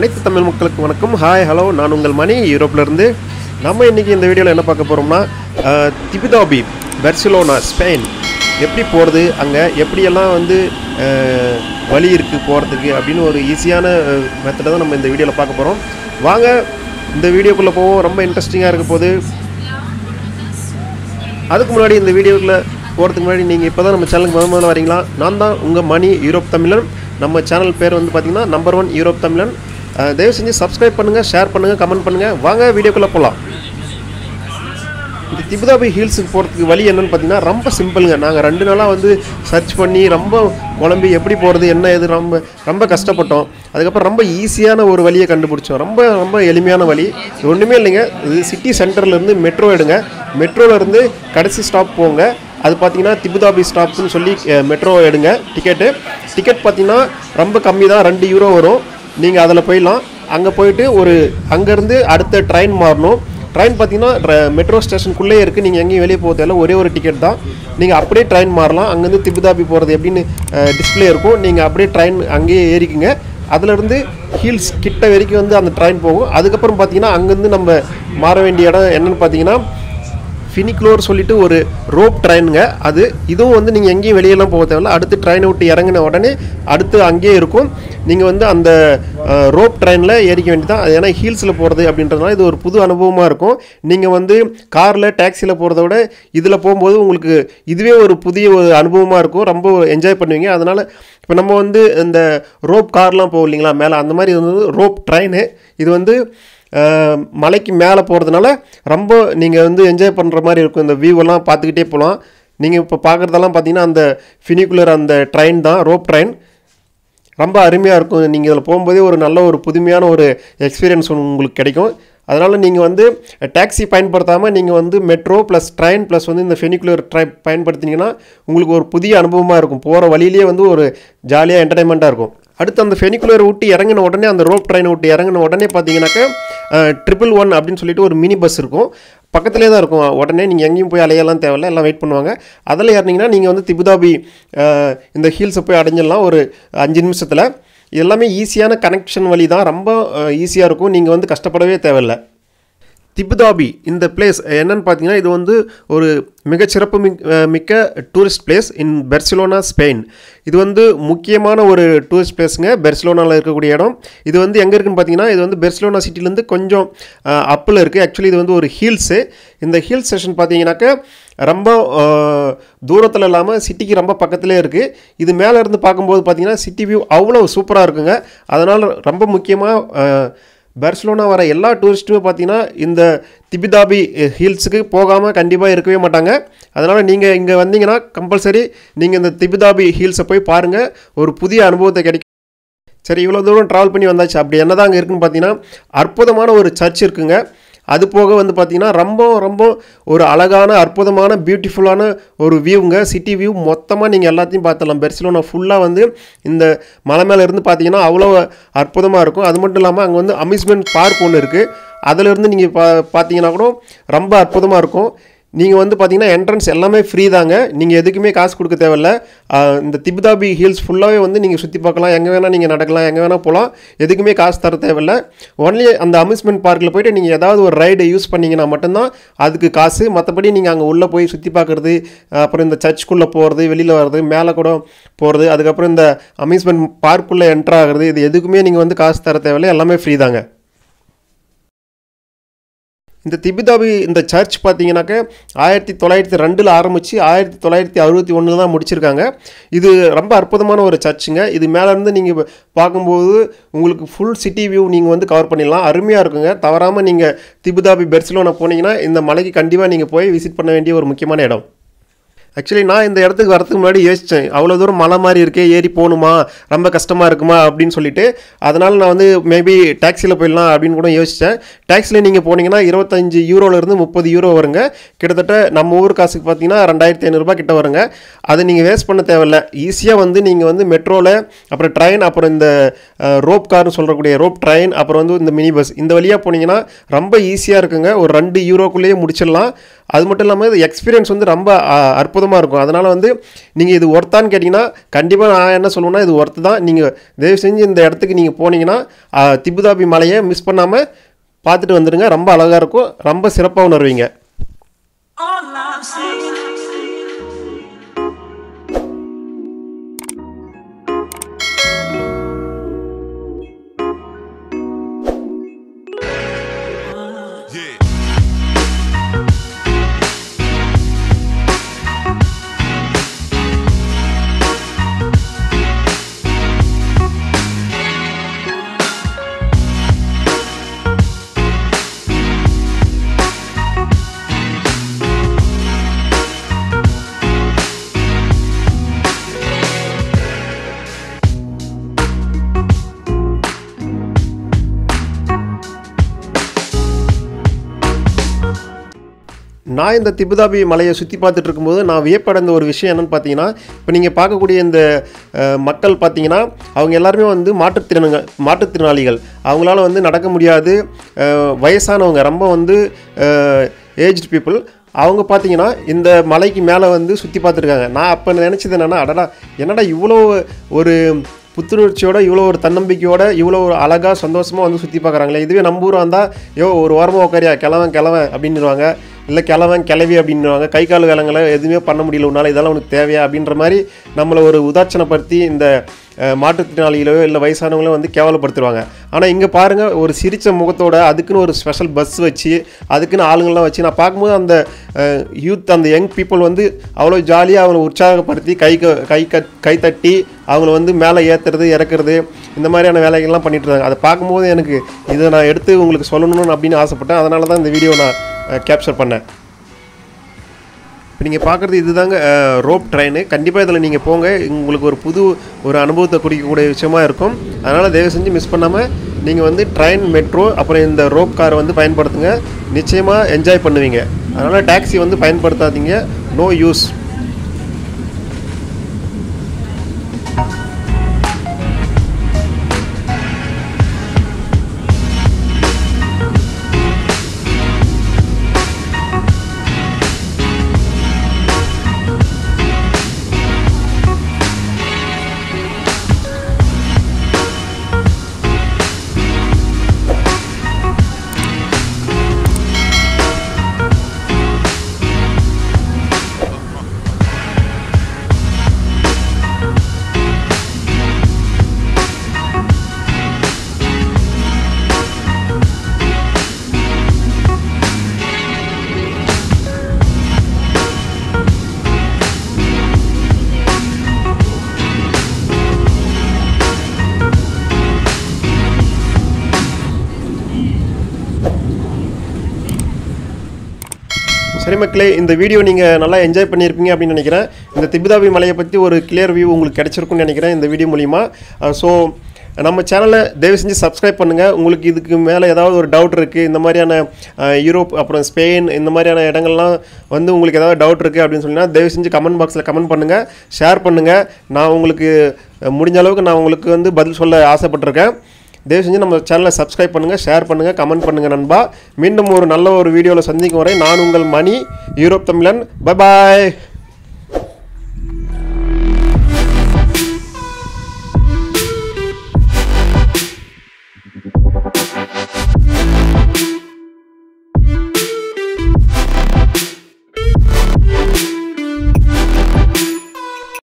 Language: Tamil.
அனைத்து தமிழ் மக்களுக்கு வணக்கம் ஹாய் ஹலோ நான் உங்கள் மணி யூரோப்லேருந்து நம்ம இன்றைக்கி இந்த வீடியோவில் என்ன பார்க்க போகிறோம்னா திபிதாபி பெர்சிலோனா ஸ்பெயின் எப்படி போகிறது அங்கே எப்படியெல்லாம் வந்து அஹ், வழி இருக்குது போகிறதுக்கு அப்படின்னு ஒரு ஈஸியான மெத்தடை தான் நம்ம இந்த வீடியோவில் பார்க்க போகிறோம் வாங்க இந்த வீடியோக்குள்ளே போவோம் ரொம்ப இன்ட்ரெஸ்டிங்காக இருக்க போது அதுக்கு முன்னாடி இந்த வீடியோக்குள்ள போகிறதுக்கு முன்னாடி நீங்கள் இப்போ தான் நம்ம சேனலுக்கு முதல் முதல்ல வரீங்களா நான் தான் உங்கள் மணி யூரோப் தமிழன் நம்ம சேனல் பேர் வந்து பார்த்தீங்கன்னா நம்பர் ஒன் யூரோப் தமிழன் அஹ் தயவு செஞ்சு சப்ஸ்கிரைப் பண்ணுங்கள் ஷேர் பண்ணுங்கள் கமெண்ட் பண்ணுங்கள் வாங்க வீடியோக்குள்ளே போகலாம் இந்த திபுதாபி ஹில்ஸுக்கு போகிறதுக்கு வழி என்னன்னு பார்த்தீங்கன்னா ரொம்ப சிம்பிளுங்க நாங்கள் ரெண்டு நாளாக வந்து சர்ச் பண்ணி ரொம்ப குழம்பி எப்படி போகிறது என்ன இது ரொம்ப ரொம்ப கஷ்டப்பட்டோம் அதுக்கப்புறம் ரொம்ப ஈஸியான ஒரு வழியை கண்டுபிடிச்சோம் ரொம்ப ரொம்ப எளிமையான வழி இது ஒன்றுமே இல்லைங்க இது சிட்டி சென்டர்லேருந்து மெட்ரோ எடுங்க மெட்ரோலேருந்து கடைசி ஸ்டாப் போங்க அது பார்த்தீங்கன்னா திபுதாபி ஸ்டாப்னு சொல்லி மெட்ரோ எடுங்க டிக்கெட்டு டிக்கெட் பார்த்தீங்கன்னா ரொம்ப கம்மி தான் ரெண்டு யூரோ வரும் நீங்கள் அதில் போயிடலாம் அங்கே போயிட்டு ஒரு அங்கேருந்து அடுத்த ட்ரெயின் மாறணும் ட்ரெயின் பார்த்தீங்கன்னா மெட்ரோ ஸ்டேஷனுக்குள்ளே இருக்குது நீங்கள் எங்கேயும் வெளியே போக தேவையில்ல ஒரே ஒரு டிக்கெட் தான் நீங்கள் அப்படியே ட்ரெயின் மாறலாம் அங்கேருந்து திபுதாபி போகிறது எப்படின்னு டிஸ்ப்ளே இருக்கும் நீங்கள் அப்படியே ட்ரெயின் அங்கேயே ஏறிக்குங்க அதுலேருந்து ஹில்ஸ் கிட்ட வரைக்கும் வந்து அந்த ட்ரெயின் போகும் அதுக்கப்புறம் பார்த்தீங்கன்னா அங்கேருந்து நம்ம மாற வேண்டிய இடம் என்னன்னு பார்த்தீங்கன்னா ஃபினிக்ளோர் சொல்லிட்டு ஒரு ரோப் ட்ரெயினுங்க அது இதுவும் வந்து நீங்கள் எங்கேயும் வெளியெல்லாம் போக தேவையில்ல அடுத்து ட்ரெயினை விட்டு இறங்கின உடனே அடுத்து அங்கேயே இருக்கும் நீங்கள் வந்து அந்த ரோப் ட்ரெயினில் ஏறிக்க வேண்டியதான் அது ஏன்னா ஹீல்ஸில் போகிறது அப்படின்றதுனால இது ஒரு புது அனுபவமாக இருக்கும் நீங்கள் வந்து காரில் டாக்ஸியில் போகிறத விட இதில் போகும்போது உங்களுக்கு இதுவே ஒரு புதிய ஒரு அனுபவமாக இருக்கும் ரொம்ப என்ஜாய் பண்ணுவீங்க அதனால் இப்போ நம்ம வந்து இந்த ரோப் கார்லாம் போகும் இல்லைங்களா மேலே அந்த மாதிரி இது வந்து ரோப் ட்ரெயின் இது வந்து அஹ், மலைக்கு மேலே போகிறதுனால ரொம்ப நீங்கள் வந்து என்ஜாய் பண்ணுற மாதிரி இருக்கும் இந்த வியூவெல்லாம் பார்த்துக்கிட்டே போகலாம் நீங்கள் இப்போ பார்க்குறதெல்லாம் பார்த்தீங்கன்னா அந்த ஃபினிகுலர் அந்த ட்ரெயின் தான் ரோப் ட்ரெயின் ரொம்ப அருமையாக இருக்கும் நீங்கள் இதில் போகும்போதே ஒரு நல்ல ஒரு புதுமையான ஒரு எக்ஸ்பீரியன்ஸ் உங்களுக்கு கிடைக்கும் அதனால் நீங்கள் வந்து டாக்ஸி பயன்படுத்தாமல் நீங்கள் வந்து மெட்ரோ ப்ளஸ் ட்ரெயின் ப்ளஸ் வந்து இந்த ஃபெனிகுலர் ட்ரை பயன்படுத்தினீங்கன்னா உங்களுக்கு ஒரு புதிய அனுபவமாக இருக்கும் போகிற வழியிலேயே வந்து ஒரு ஜாலியாக என்டர்டைன்மெண்ட்டாக இருக்கும் அடுத்து அந்த ஃபெனிகுலர் விட்டு இறங்கின உடனே அந்த ரோப் ட்ரெயினை விட்டு இறங்கின உடனே பார்த்தீங்கன்னாக்கா ட்ரிபிள் ஒன் அப்படின்னு சொல்லிட்டு ஒரு மினி பஸ் இருக்கும் பக்கத்துலேயே தான் இருக்கும் உடனே நீங்கள் எங்கேயும் போய் அலையெல்லாம் தேவையில்ல எல்லாம் வெயிட் பண்ணுவாங்க அதில் ஏறினீங்கன்னா நீங்கள் வந்து திபுதாபி அஹ், இந்த ஹில்ஸை போய் அடைஞ்சிடலாம் ஒரு அஞ்சு நிமிஷத்தில் இது எல்லாமே ஈஸியான கனெக்ஷன் வழி தான் ரொம்ப ஈஸியாக இருக்கும் நீங்கள் வந்து கஷ்டப்படவே தேவையில்லை திபுதாபி இந்த பிளேஸ் என்னன்னு பார்த்தீங்கன்னா இது வந்து ஒரு மிகச்சிறப்பு மிக் அஹ் மிக்க tourist place in Barcelona Spain இது வந்து முக்கியமான ஒரு டூரிஸ்ட் பிளேஸுங்க பெர்சிலோனாவில் இருக்கக்கூடிய இடம் இது வந்து எங்கே இருக்குன்னு பார்த்தீங்கன்னா இது வந்து பெர்சிலோனா சிட்டிலேருந்து கொஞ்சம் அப்பில் இருக்குது ஆக்சுவலி இது வந்து ஒரு ஹில்ஸு இந்த ஹில் ஸ்டேஷன் பார்த்தீங்கன்னாக்கா ரொம்ப தூரத்தில் இல்லாமல் சிட்டிக்கு ரொம்ப பக்கத்துலேயே இருக்குது இது மேலே இருந்து பார்க்கும்போது பார்த்தீங்கன்னா சிட்டி வியூ அவ்வளோ சூப்பராக இருக்குங்க அதனால் ரொம்ப முக்கியமாக பெர்சலோனா வர எல்லா டூரிஸ்ட்டுமே பார்த்தீங்கன்னா இந்த திபிதாபி ஹில்ஸுக்கு போகாமல் கண்டிப்பாக இருக்கவே மாட்டாங்க அதனால் நீங்கள் இங்கே வந்தீங்கன்னா கம்பல்சரி நீங்கள் இந்த திபிதாபி ஹில்ஸை போய் பாருங்கள் ஒரு புதிய அனுபவத்தை கிடைக்கும் சரி இவ்வளோ தூரம் ட்ராவல் பண்ணி வந்தாச்சு அப்படி என்னதான் அங்கே இருக்குன்னு பார்த்தீங்கன்னா அற்புதமான ஒரு சர்ச் இருக்குங்க அது போக வந்து பார்த்தீங்கன்னா ரொம்ப ரொம்ப ஒரு அழகான அற்புதமான பியூட்டிஃபுல்லான ஒரு வியூங்க சிட்டி வியூ மொத்தமாக நீங்கள் எல்லாத்தையும் பார்த்துடலாம் பெர்சிலோனா ஃபுல்லாக வந்து இந்த மலை மேலே இருந்து பார்த்தீங்கன்னா அவ்வளோ அற்புதமாக இருக்கும் அது மட்டும் இல்லாமல் அங்கே வந்து அம்யூஸ்மெண்ட் பார்க் ஒன்று இருக்குது அதிலிருந்து நீங்கள் பா பார்த்தீங்கன்னா கூட ரொம்ப அற்புதமாக இருக்கும் நீங்கள் வந்து பார்த்தீங்கன்னா என்ட்ரன்ஸ் எல்லாமே ஃப்ரீ தாங்க நீங்கள் எதுக்குமே காசு கொடுக்க தேவையில்ல ஆஹ் இந்த திபுதாபி ஹில்ஸ் ஃபுல்லாகவே வந்து நீங்கள் சுற்றி பார்க்கலாம் எங்கே வேணால் நீங்கள் நடக்கலாம் எங்கே வேணால் போகலாம் எதுக்குமே காசு தர தேவையில்ல ஒன்லி அந்த அம்யூஸ்மெண்ட் பார்க்கில் போயிட்டு நீங்கள் ஏதாவது ஒரு ரைடை யூஸ் பண்ணீங்கன்னா மட்டும்தான் அதுக்கு காசு மற்றபடி நீங்கள் அங்கே உள்ளே போய் சுற்றி பார்க்குறது அப்புறம் இந்த சர்ச்சுக்குள்ளே போகிறது வெளியில் வர்றது மேலே கூட போகிறது அதுக்கப்புறம் இந்த அம்யூஸ்மெண்ட் பார்க்குள்ளே என்ட்ரு ஆகிறது இது எதுக்குமே நீங்கள் வந்து காசு தர தேவையில்ல எல்லாமே ஃப்ரீ தாங்க இந்த திபிதாபி இந்த சர்ச் பார்த்தீங்கன்னாக்க ஆயிரத்தி தொள்ளாயிரத்தி ரெண்டில் ஆரம்பித்து ஆயிரத்தி தொள்ளாயிரத்தி அறுபத்தி ஒன்றில் தான் முடிச்சிருக்காங்க இது ரொம்ப அற்புதமான ஒரு சர்ச்சுங்க இது மேலேருந்து நீங்கள் பார்க்கும்போது உங்களுக்கு ஃபுல் சிட்டி வியூ நீங்கள் வந்து கவர் பண்ணிடலாம் அருமையாக இருக்குங்க தவறாமல் நீங்கள் திபுதாபி பெர்சிலோனா போனீங்கன்னா இந்த மலைக்கு கண்டிப்பாக நீங்கள் போய் விசிட் பண்ண வேண்டிய ஒரு முக்கியமான இடம் ஆக்சுவலி நான் இந்த இடத்துக்கு வரதுக்கு முன்னாடி யோசித்தேன் அவ்வளோ தூரம் மலை மாதிரி இருக்கே ஏறி போகணுமா ரொம்ப கஷ்டமாக இருக்குமா அப்படின்னு சொல்லிட்டு அதனால் நான் வந்து மேபி டாக்ஸியில் போயிடலாம் அப்படின்னு கூட யோசித்தேன் டாக்ஸியில் நீங்கள் போனீங்கன்னா இருபத்தஞ்சு யூரோலேருந்து முப்பது யூரோ வருங்க கிட்டத்தட்ட நம்ம ஊர் காசுக்கு பார்த்தீங்கன்னா ரெண்டாயிரத்தி ஐநூறுரூபா கிட்ட வருங்க அதை நீங்கள் வேஸ்ட் பண்ண தேவையில்ல ஈஸியாக வந்து நீங்கள் வந்து மெட்ரோவில் அப்புறம் ட்ரெயின் அப்புறம் இந்த ரோப் கார்னு சொல்கிறக்கூடிய ரோப் ட்ரெயின் அப்புறம் வந்து இந்த மினி பஸ் இந்த வழியாக போனீங்கன்னா ரொம்ப ஈஸியாக இருக்குங்க ஒரு ரெண்டு யூரோக்குள்ளேயே முடிச்சிடலாம் அது மட்டும் இல்லாமல் இது எக்ஸ்பீரியன்ஸ் வந்து ரொம்ப அற்புதமாக அற்புதமாக இருக்கும் அதனால் வந்து நீங்கள் இது ஒர்த்தான்னு கேட்டிங்கன்னா கண்டிப்பாக நான் என்ன சொல்லுவேன்னா இது ஒர்த்து தான் நீங்கள் தயவு செஞ்சு இந்த இடத்துக்கு நீங்கள் போனீங்கன்னா ஆஹ், திபுதாபி மலையை மிஸ் பண்ணாமல் பார்த்துட்டு வந்துடுங்க ரொம்ப அழகாக இருக்கும் ரொம்ப சிறப்பாக உணர்வீங்க All I'm saying. Yeah. நான் இந்த திபுதாபி மலையை சுற்றி பார்த்துட்டு இருக்கும்போது நான் வியப்படைந்த ஒரு விஷயம் என்னன்னு பார்த்தீங்கன்னா இப்போ நீங்கள் பார்க்கக்கூடிய இந்த அஹ், மக்கள் பார்த்தீங்கன்னா அவங்க எல்லாருமே வந்து மாற்றுத்திறனுங்க மாற்றுத்திறனாளிகள் அவங்களால வந்து நடக்க முடியாது அஹ், வயசானவங்க ரொம்ப வந்து ஏஜ்டு பீப்புள் அவங்க பார்த்தீங்கன்னா இந்த மலைக்கு மேலே வந்து சுற்றி பார்த்துருக்காங்க நான் அப்போ நினச்சது என்னென்னா அடடா என்னடா இவ்வளோ ஒரு புத்துணர்ச்சியோட இவ்வளோ ஒரு தன்னம்பிக்கையோட இவ்வளோ ஒரு அழகாக சந்தோஷமாக வந்து சுற்றி பார்க்குறாங்களே இதுவே நம்ம ஊர் வந்தால் யோ ஒரு வாரமாக உட்காரியா கிழவன் கிழவன் அப்படின்னுவாங்க இல்லை கிழவன் கிளவி அப்படின்னுவாங்க கை கால் வேலைங்களை எதுவுமே பண்ண முடியல உன்னால் இதெல்லாம் உனக்கு தேவையா அப்படின்ற மாதிரி நம்மளை ஒரு உதாட்சணப்படுத்தி இந்த அஹ், மாற்றுத்திறனாளிகளோ இல்லை வயசானவங்களோ வந்து கேவலப்படுத்துவாங்க ஆனால் இங்கே பாருங்கள் ஒரு சிரித்த முகத்தோட அதுக்குன்னு ஒரு ஸ்பெஷல் பஸ் வச்சு அதுக்குன்னு ஆளுங்கள்லாம் வச்சு நான் பார்க்கும்போது அந்த யூத் அந்த யங் பீப்புள் வந்து அவ்வளோ ஜாலியாக அவங்களை உற்சாகப்படுத்தி கை க- கை க கை தட்டி அவங்கள வந்து மேலே ஏற்றுறது இறக்குறது இந்த மாதிரியான வேலைகள்லாம் பண்ணிட்டு இருந்தாங்க அதை பார்க்கும்போது எனக்கு இதை நான் எடுத்து உங்களுக்கு சொல்லணும்னு அப்படின்னு ஆசைப்பட்டேன் அதனால தான் இந்த வீடியோ நான் கேப்சர் பண்ணேன் இப்போ நீங்கள் பார்க்குறது இதுதாங்க ரோப் ட்ரெயின் கண்டிப்பாக இதில் நீங்கள் போங்க உங்களுக்கு ஒரு புது ஒரு அனுபவத்தை குடிக்கக்கூடிய விஷயமா இருக்கும் அதனால் தயவு செஞ்சு மிஸ் பண்ணாமல் நீங்கள் வந்து ட்ரெயின் மெட்ரோ அப்புறம் இந்த ரோப் காரை வந்து பயன்படுத்துங்க நிச்சயமாக என்ஜாய் பண்ணுவீங்க அதனால் டாக்ஸி வந்து பயன்படுத்தாதீங்க நோ யூஸ் சரி மக்களே இந்த வீடியோ நீங்கள் நல்லா என்ஜாய் பண்ணியிருப்பீங்க அப்படின்னு நினைக்கிறேன் இந்த திபுதாபி மலையை பற்றி ஒரு கிளியர் வியூ உங்களுக்கு கிடைச்சிருக்கும்னு நினைக்கிறேன் இந்த வீடியோ மூலிமா ஸோ நம்ம சேனலை தயவு செஞ்சு சப்ஸ்கிரைப் பண்ணுங்கள் உங்களுக்கு இதுக்கு மேலே ஏதாவது ஒரு டவுட் இருக்குது இந்த மாதிரியான அஹ், யூரோப் அப்புறம் ஸ்பெயின் இந்த மாதிரியான இடங்கள்லாம் வந்து உங்களுக்கு ஏதாவது டவுட் இருக்குது அப்படின்னு சொன்னீங்கன்னா தயவு செஞ்சு கமெண்ட் பாக்ஸில் கமெண்ட் பண்ணுங்கள் ஷேர் பண்ணுங்கள் நான் உங்களுக்கு அஹ், முடிஞ்ச அளவுக்கு நான் உங்களுக்கு வந்து பதில் சொல்ல ஆசைப்பட்டிருக்கேன் தயவு செஞ்சு நம்ம சேனலை சப்ஸ்கிரைப் பண்ணுங்கள் ஷேர் பண்ணுங்கள் கமெண்ட் பண்ணுங்கள் நண்பா மீண்டும் ஒரு நல்ல ஒரு வீடியோவில் சந்திக்கும் வரை நான் உங்கள் மணி யூரோப் தமிழன் பை பாய்